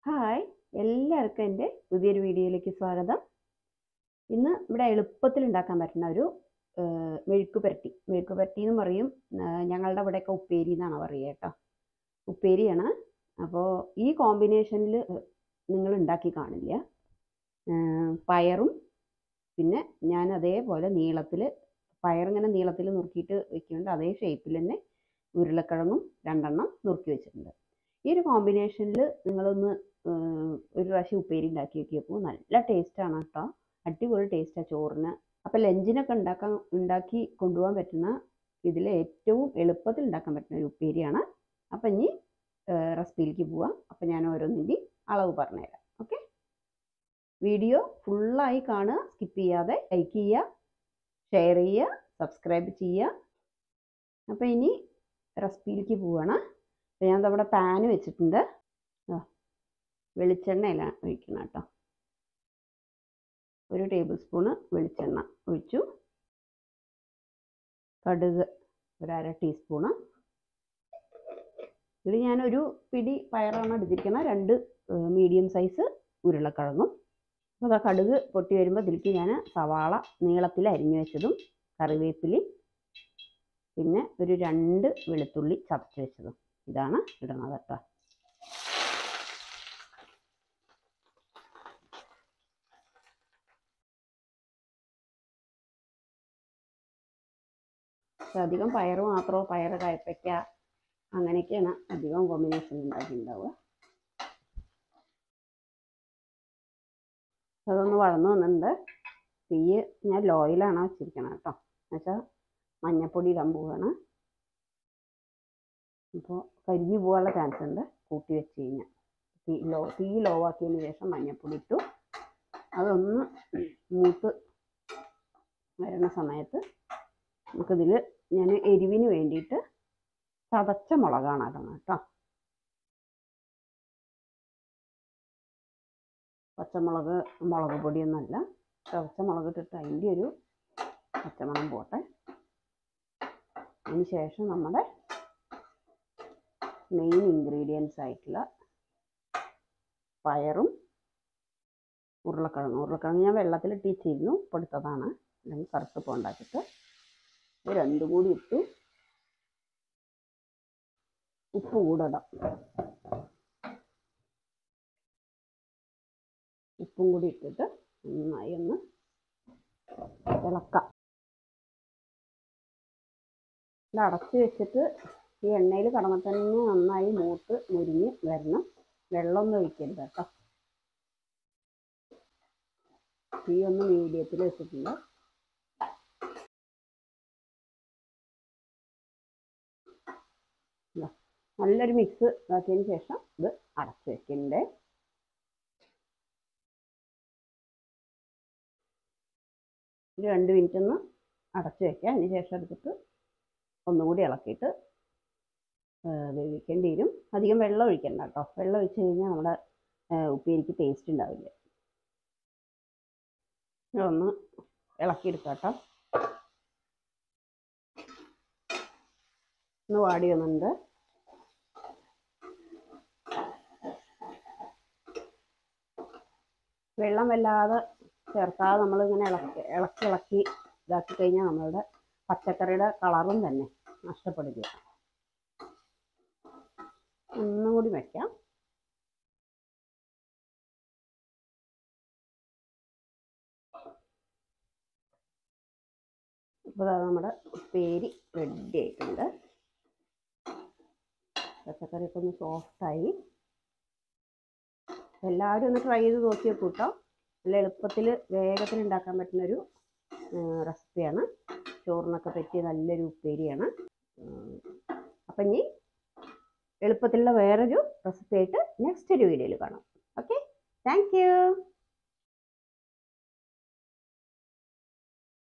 hi എല്ലാവർക്കും എൻ്റെ പുതിയൊരു വീഡിയോയിലേക്ക് സ്വാഗതം ഇന്ന് ഇവിടെ എളുപ്പത്തിൽ ഉണ്ടാക്കാൻ പറ്റുന്ന ഒരു ഏഹ്, മെഴുക്ക് പുരട്ടി മെഴുക്ക് പുരട്ടി എന്ന് പറയും ഏഹ്, ഞങ്ങളുടെ ഇവിടെയൊക്കെ ഉപ്പേരി എന്നാണ് പറയുക കേട്ടോ ഉപ്പേരിയാണ് അപ്പോൾ ഈ കോമ്പിനേഷനിൽ നിങ്ങൾ ഉണ്ടാക്കി കാണില്ല ഏഹ്, പയറും പിന്നെ ഞാൻ അതേപോലെ നീളത്തിൽ പയറിങ്ങനെ നീളത്തിൽ നുറുക്കിയിട്ട് വെക്കുന്നുണ്ട് അതേ ഷേപ്പിൽ തന്നെ ഉരുളക്കിഴങ്ങും രണ്ടെണ്ണം നുറുക്കി വെച്ചിട്ടുണ്ട് ഈ ഒരു കോമ്പിനേഷനിൽ നിങ്ങളൊന്ന് ഏഹ്, ഒരു പ്രാവശ്യം ഉപ്പേരി ഉണ്ടാക്കി നോക്കിയപ്പോൾ നല്ല ടേസ്റ്റാണ് കേട്ടോ അടിപൊളി ടേസ്റ്റാണ് ചോറിന് അപ്പോൾ ലഞ്ചിനൊക്കെ ഉണ്ടാക്കാൻ ഉണ്ടാക്കി കൊണ്ടുപോകാൻ പറ്റുന്ന ഇതിൽ ഏറ്റവും എളുപ്പത്തിൽ ഉണ്ടാക്കാൻ പറ്റുന്ന ഒരു ഉപ്പേരിയാണ് അപ്പം ഇനി റെസിപ്പിയിലേക്ക് പോവാം അപ്പം ഞാൻ ഓരോന്നിൻ്റെയും അളവ് പറഞ്ഞുതരാം ഓക്കെ വീഡിയോ ഫുള്ളായി കാണുക സ്കിപ്പ് ചെയ്യാതെ ലൈക്ക് ചെയ്യുക ഷെയർ ചെയ്യുക സബ്സ്ക്രൈബ് ചെയ്യുക അപ്പോൾ ഇനി റെസിപ്പിയിലേക്ക് പോവാണ് അപ്പോൾ ഞാൻ അവിടെ പാന് വെച്ചിട്ടുണ്ട് ദാ, വെളിച്ചെണ്ണയിലാണ് ഒഴിക്കണം കേട്ടോ ഒരു ടേബിൾ സ്പൂണ് വെളിച്ചെണ്ണ ഒഴിച്ചു കടുക് ഒരു അര ടീസ്പൂണ് ഇതിൽ ഞാനൊരു പിടി പയറാണ് എടുത്തിരിക്കുന്നത് രണ്ട് മീഡിയം സൈസ് ഉരുളക്കിഴങ്ങും അപ്പോൾ അതാ കടുക് പൊട്ടി വരുമ്പോൾ ഇതിലേക്ക് ഞാൻ സവാള നീളത്തിൽ അരിഞ്ഞു വെച്ചതും കറിവേപ്പിലയും പിന്നെ ഒരു രണ്ട് വെളുത്തുള്ളി ചതച്ച് വെച്ചതും ഇതാണ് ഇടണത് കേട്ടോ പക്ഷെ അധികം പയറ് മാത്രമോ പയറ് കയപ്പയ്ക്ക അങ്ങനെയൊക്കെയാണ് അധികം കോമ്പിനേഷൻ ഉണ്ടാക്കിയിട്ടുണ്ടാവുക അതൊന്ന് വളർന്നു വന്നിട്ടുണ്ട് തീ ഞാൻ ലോയിലാണ് വെച്ചിരിക്കണം കേട്ടോ എന്നുവെച്ചാൽ മഞ്ഞപ്പൊടി ഇടാൻ പോവുകയാണ് അപ്പോൾ കരിഞ്ഞു പോകാനുള്ള ചാൻസ് ഉണ്ട് കൂട്ടി വെച്ച് കഴിഞ്ഞാൽ തീ ലോ തീ ലോ ആക്കിയതിന് ശേഷം മഞ്ഞപ്പൊടി ഇട്ടു അതൊന്ന് മൂത്ത് വരുന്ന സമയത്ത് നമുക്കിതിൽ ഞാൻ എരിവിന് വേണ്ടിയിട്ട് ചതച്ച മുളകാണ് ഇടുന്നത് കേട്ടോ പച്ചമുളക് മുളക് പൊടിയൊന്നുമല്ല ചതച്ച മുളക് ഇട്ടിട്ട് അതിൻ്റെ ഒരു പച്ചമണം പോട്ടെ അതിന് ശേഷം നമ്മുടെ മെയിൻ ഇൻഗ്രീഡിയൻസ് ആയിട്ടുള്ള പയറും ഉരുളക്കിഴങ്ങും ഉരുളക്കിഴങ്ങ് ഞാൻ വെള്ളത്തിൽ ഇട്ടിച്ചിരുന്നു പൊടുത്തതാണ് അല്ലെങ്കിൽ കറുത്ത് പോണ്ടാച്ചിട്ട് ഇത് രണ്ടും കൂടി ഇട്ടു ഉപ്പ് കൂടെ ഇടാം ഉപ്പും കൂടി ഇട്ടിട്ട് നന്നായി ഒന്ന് ഇളക്കാം ഇത് അടച്ച് വെച്ചിട്ട് ഈ എണ്ണയിൽ കടന്നാൽ തന്നെ നന്നായി മൂത്ത് മുരിഞ്ഞ് വരണം വെള്ളമൊന്നും ഒഴിക്കരുത് കേട്ടോ തീ ഒന്ന് മീഡിയത്തിൽ വെച്ചിട്ടുണ്ട് ഇതാ, നല്ലൊരു മിക്സ് ഇതാക്കിയതിന് ശേഷം ഇത് അടച്ച് വെക്കണ്ടേ ഒരു രണ്ട് മിനിറ്റ് ഒന്ന് അടച്ച് വെക്കുക അതിന് ശേഷം എടുത്തിട്ട് ഒന്നുകൂടി ഇളക്കിയിട്ട് ആ, വേവിക്കേണ്ടി വരും അധികം വെള്ളം ഒഴിക്കണ്ട കേട്ടോ വെള്ളം ഒഴിച്ച് കഴിഞ്ഞാൽ നമ്മുടെ ആ, ഉപ്പേരിക്ക് ടേസ്റ്റ് ഉണ്ടാവില്ല ഒന്ന് ഇളക്കിയെടുക്കാം കേട്ടോ ഒന്ന് വാടി വന്നിട്ടുണ്ട് വെള്ളം വല്ലാതെ ചേർക്കാതെ നമ്മളിങ്ങനെ ഇളക്കി ഇളക്കി ഇളക്കി ഇതാക്കി കഴിഞ്ഞാൽ നമ്മളുടെ പച്ചക്കറിയുടെ കളറും തന്നെ നഷ്ടപ്പെടില്ല ഒന്നും കൂടി വയ്ക്കാം ഇപ്പോൾ നമ്മുടെ ഉപ്പേരി റെഡി ആയിട്ടുണ്ട് പച്ചക്കറിയൊക്കെ ഒന്ന് സോഫ്റ്റായി എല്ലാവരും ഒന്ന് ട്രൈ ചെയ്ത് നോക്കി നോക്കൂ കേട്ടോ നല്ല എളുപ്പത്തിൽ വേഗത്തിൽ ഉണ്ടാക്കാൻ പറ്റുന്നൊരു റെസിപ്പിയാണ് ചോറിനൊക്കെ പറ്റിയ നല്ലൊരു ഉപ്പേരിയാണ് അപ്പം ഇനി എളുപ്പത്തിലുള്ള വേറൊരു റെസിപ്പി ആയിട്ട് നെക്സ്റ്റ് ഒരു വീഡിയോയിൽ കാണാം ഓക്കെ താങ്ക് യു